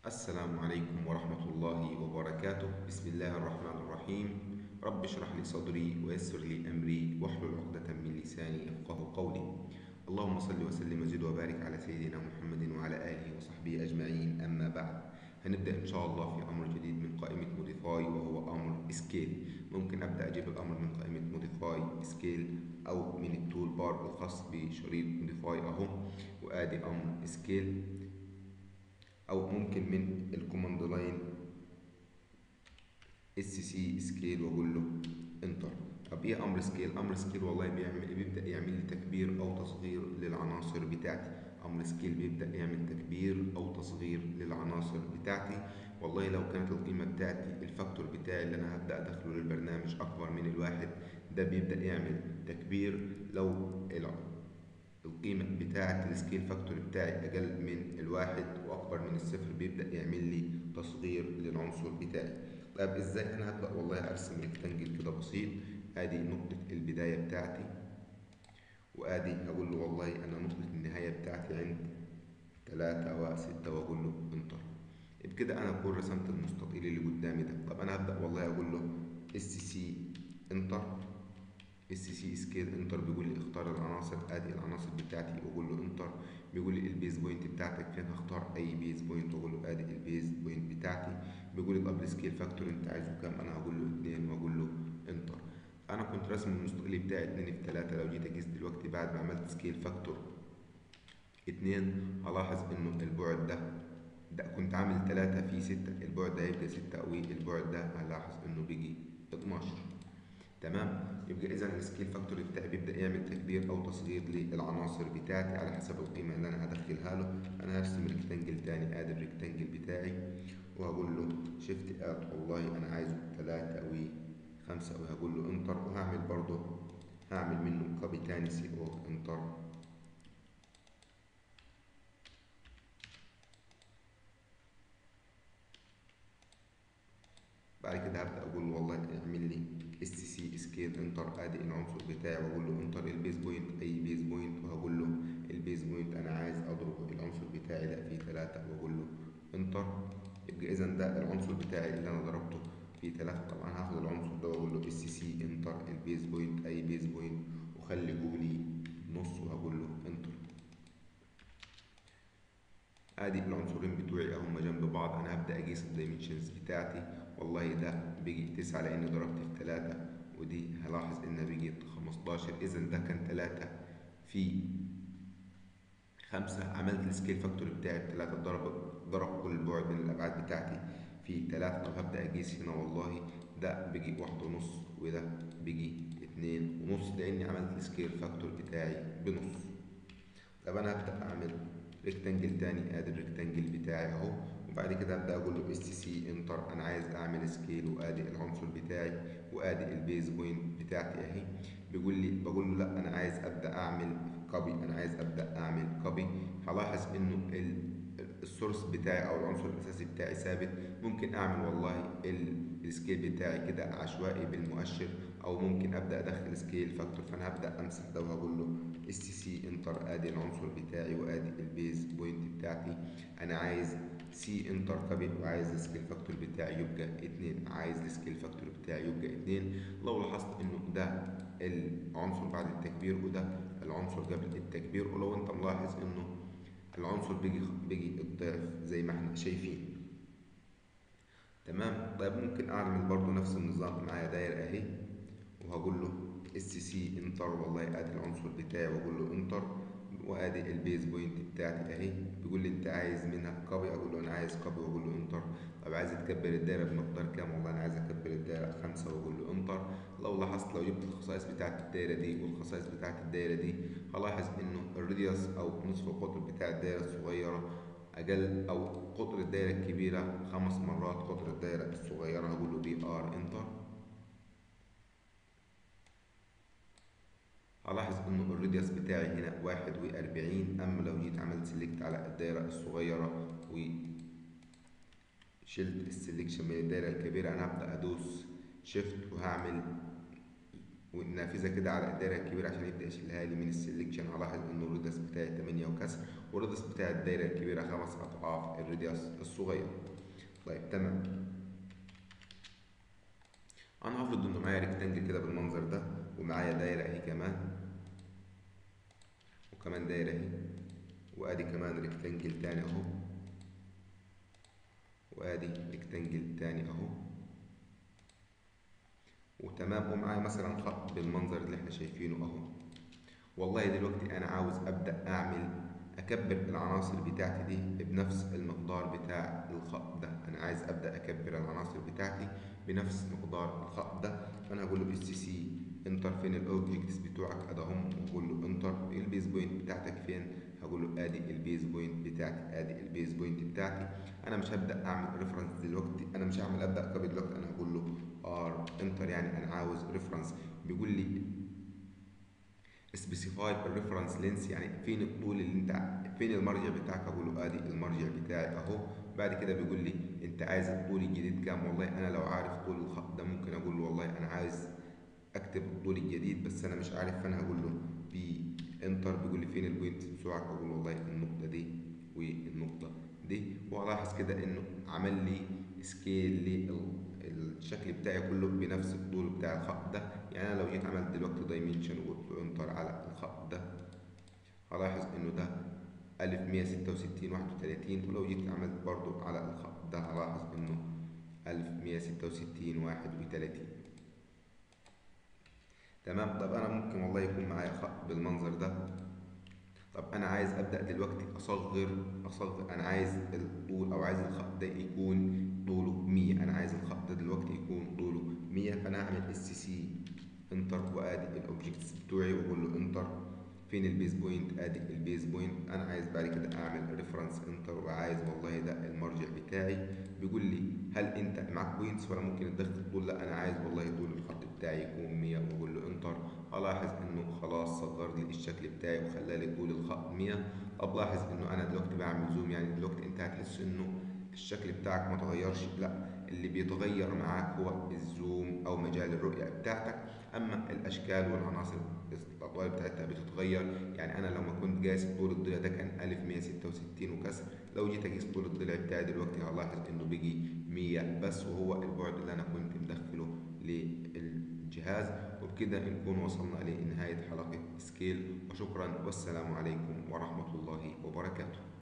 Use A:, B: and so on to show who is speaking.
A: السلام عليكم ورحمة الله وبركاته بسم الله الرحمن الرحيم رب اشرح لي صدري ويسر لي أمري واحلل عقدة من لساني يفقه قولي اللهم صل وسلم وزد وبارك على سيدنا محمد وعلى آله وصحبه أجمعين أما بعد هنبدأ إن شاء الله في أمر جديد من قائمة موديفاي وهو أمر سكيل ممكن أبدأ أجيب الأمر من قائمة موديفاي سكيل أو من التول بار الخاص بشريط موديفاي أهو وآدي أمر سكيل او ممكن من الكوماند لاين اس سي سكيل واقول له انتر طب ايه امر سكيل امر سكيل والله بيعمل بيبدا يعمل لي تكبير او تصغير للعناصر بتاعتي امر سكيل بيبدا يعمل تكبير او تصغير للعناصر بتاعتي والله لو كانت القيمه بتاعتي الفاكتور بتاعي اللي انا هبدا ادخله للبرنامج اكبر من الواحد ده بيبدا يعمل تكبير لو القيمة بتاعة السكيل فاكتور بتاعي أقل من الواحد وأكبر من الصفر بيبدأ يعمل لي تصغير للعنصر بتاعي طيب إزاي أنا هبدأ والله أرسم ريكتانجل كده بسيط أدي نقطة البداية بتاعتي وأدي هقول له والله أنا نقطة النهاية بتاعتي عند تلاتة وستة وأقول له انتر بكده أنا أكون رسمت المستطيل اللي قدامي ده طب أنا هبدأ والله أقول له اس سي انتر اس سي سكيل انتر بيقول لي اختار العناصر ادي العناصر بتاعتي واقول له انتر بيقول لي البيز بوينت بتاعتك فين هختار اي بيز بوينت واقول له ادي البيز بوينت بتاعتي بيقول لي طب السكيل فاكتور انت عايزه كام انا هقول له 2 واقول له انتر انا كنت راسم المستقل بتاعي 2 في 3 لو جيت اقيس دلوقتي بعد ما عملت سكيل فاكتور 2 هلاحظ انه البعد ده ده كنت عامل 3 في 6 البعد ده هيبقى 6 والبعد ده هلاحظ انه بيجي 12 تمام يبقى اذا السكيل فاكتور بتاعي بيبدا يعمل تكبير او تصغير للعناصر بتاعتي على حسب القيمه اللي انا هدخلها له انا هرسم ريكتانجل تاني ادي الريكتانجل بتاعي وهقول له شيفت اد والله انا عايزه 3 و5 وهقول له انتر وهعمل برضه هعمل منه كوبي تاني سي او انتر بعد كده هبدا اقول له والله اعمل لي اس سي سكيل انتر ادي العنصر بتاعي واقول له انتر البيز بوينت اي بيز بوينت وهقول له البيز بوينت انا عايز اضرب العنصر بتاعي ده في 3 واقول له انتر يبقى اذا ده العنصر بتاعي اللي انا ضربته في 3 طبعا هاخد العنصر ده واقول له اس سي انتر البيز بوينت اي بيز بوينت وخلي جولي نص وهقول له انتر ادي العنصرين بتوعي اهم جنب بعض انا هبدا اقيس الدايمنشنز بتاعتي والله ده بيجي تسعة لأني ضربت في تلاتة ودي هلاحظ إنها بيجي خمستاشر إذا ده كان تلاتة في خمسة عملت السكيل فاكتور بتاعي بتلاتة ضرب ضرب كل البعد من الأبعاد بتاعتي في تلاتة طب هبدأ أقيس هنا والله ده بيجي واحد ونص وده بيجي اتنين ونص لأني عملت السكيل فاكتور بتاعي بنص طب أنا هبدأ أعمل ريكتانجل تاني ادي الريكتانجل بتاعي اهو وبعد كده ابدا اقول له اس سي انتر انا عايز اعمل سكيل وادي العنصر بتاعي وادي البيز بوينت بتاعتي اهي بيقول لي بقول له لا انا عايز ابدا اعمل كوبي انا عايز ابدا اعمل كوبي هلاحظ انه السورس بتاعي او العنصر الاساسي بتاعي ثابت ممكن اعمل والله السكيل بتاعي كده عشوائي بالمؤشر او ممكن ابدا ادخل سكيل فاكتور فانا هبدا امسح ده وهقول له اس سي انتر ادي العنصر بتاعي وادي البيز بوينت بتاعتي انا عايز سي انتر كابي وعايز السكيل فاكتور بتاعي يبقى اتنين عايز السكيل فاكتور بتاعي يبقى اتنين لو لاحظت انه ده العنصر بعد التكبير وده العنصر قبل التكبير ولو انت ملاحظ انه العنصر بيجي بيجي الضعف زي ما احنا شايفين تمام طيب ممكن اعمل برضو نفس النظام معايا داير اهي وهقول له اس سي انتر والله ادي العنصر بتاعي واقول له انتر وادي البيز بوينت بتاعتي اهي بيقول لي انت عايز منها كوبي اقول له انا عايز كوبي واقول له انتر طب عايز تكبر الدايره بمقدار كام والله انا عايز اكبر الدايره خمسة واقول له انتر لو لاحظت لو جبت الخصائص بتاعت الدايره دي والخصائص بتاعت الدايره دي هلاحظ انه الراديوس او نصف القطر بتاع الدايره الصغيره اقل او قطر الدايره الكبيره خمس مرات قطر الدايره الصغيره هقول له بي ار انتر هلاحظ انه الراديوس بتاعي هنا واحد واربعين اما لو جيت عملت سيلكت على الدايرة الصغيرة وشلت السلكشن من الدايرة الكبيرة انا هبدأ ادوس شيفت وهعمل ونافذة كده على الدايرة الكبيرة عشان يبدأ يشيلها لي من السلكشن هلاحظ انه الراديوس بتاعي تمانية وكسر والراديوس بتاع الدايره الكبيره خمس اضعاف الراديوس الصغير طيب تمام انا هفرض انه معايا ريكتانجل كده بالمنظر ده ومعايا دايره اهي كمان وكمان دايره اهي وادي كمان ريكتانجل تاني اهو وادي ريكتانجل تاني اهو وتمام ومعايا مثلا خط بالمنظر اللي احنا شايفينه اهو والله دلوقتي انا عاوز ابدا اعمل اكبر العناصر بتاعتي دي بنفس المقدار بتاع الخط ده انا عايز ابدا اكبر العناصر بتاعتي بنفس مقدار الخط ده فانا هقول له اس سي انتر فين الاوبجكتس بتوعك ادهم واقول له انتر البيز بوينت بتاعتك فين هقول له ادي البيز بوينت بتاعتي ادي البيز بوينت بتاعتي انا مش هبدا اعمل ريفرنس دلوقتي انا مش هعمل ابدا كوبي دلوقتي انا هقول له ار انتر يعني انا عاوز ريفرنس بيقول لي سبيسيفاي الريفرنس لينس يعني فين الطول اللي انت فين المرجع بتاعك اقول له ادي المرجع بتاعي اهو بعد كده بيقول لي انت عايز الطول الجديد كام والله انا لو عارف طول الخط ده ممكن اقول له والله انا عايز اكتب الطول الجديد بس انا مش عارف فانا هقول له بي انتر بيقول لي فين البوينت بتوعك اقول له والله النقطه دي والنقطه دي والاحظ كده انه عمل لي سكيل للشكل بتاعي كله بنفس الطول بتاع الخط ده يعني انا لو جيت عملت دلوقتي دايمنشن وقلت له انتر على الخط ده هلاحظ انه ده ألف مية ستة وستين واحد وتلاتين ولو جيت عملت برضو على الخط ده هلاحظ انه ألف مية ستة وستين واحد وتلاتين تمام طب انا ممكن والله يكون معايا خط بالمنظر ده طب انا عايز ابدا دلوقتي اصغر اصغر انا عايز الطول او عايز الخط ده يكون طوله 100 انا عايز الخط ده دلوقتي يكون طوله 100 فانا هعمل اس سي انتر وادي الاوبجكتس بتوعي واقول له انتر فين البيز بوينت ادي البيز بوينت انا عايز بعد كده اعمل ريفرنس انتر وعايز والله ده المرجع بتاعي بيقول لي هل انت معاك بوينتس ولا ممكن تدخل طول لا انا عايز والله طول الخط بتاعي يكون 100 واقول له انتر الاحظ انه خلاص صغر لي الشكل بتاعي وخلى لي طول الخط 100 طب لاحظ انه انا دلوقتي بعمل زوم يعني دلوقتي انت هتحس انه الشكل بتاعك ما تغيرش لا اللي بيتغير معاك هو الزوم او مجال الرؤيه بتاعتك اما الاشكال والعناصر الاطوال بتاعتها بتتغير يعني انا لما كنت قايس طول الضلع ده كان 1166 وكسر لو جيت اقيس طول الضلع بتاعي دلوقتي هلاحظ انه بيجي 100 بس وهو البعد اللي انا كنت مدخله للجهاز وبكده نكون وصلنا لنهايه حلقه سكيل وشكرا والسلام عليكم ورحمه الله وبركاته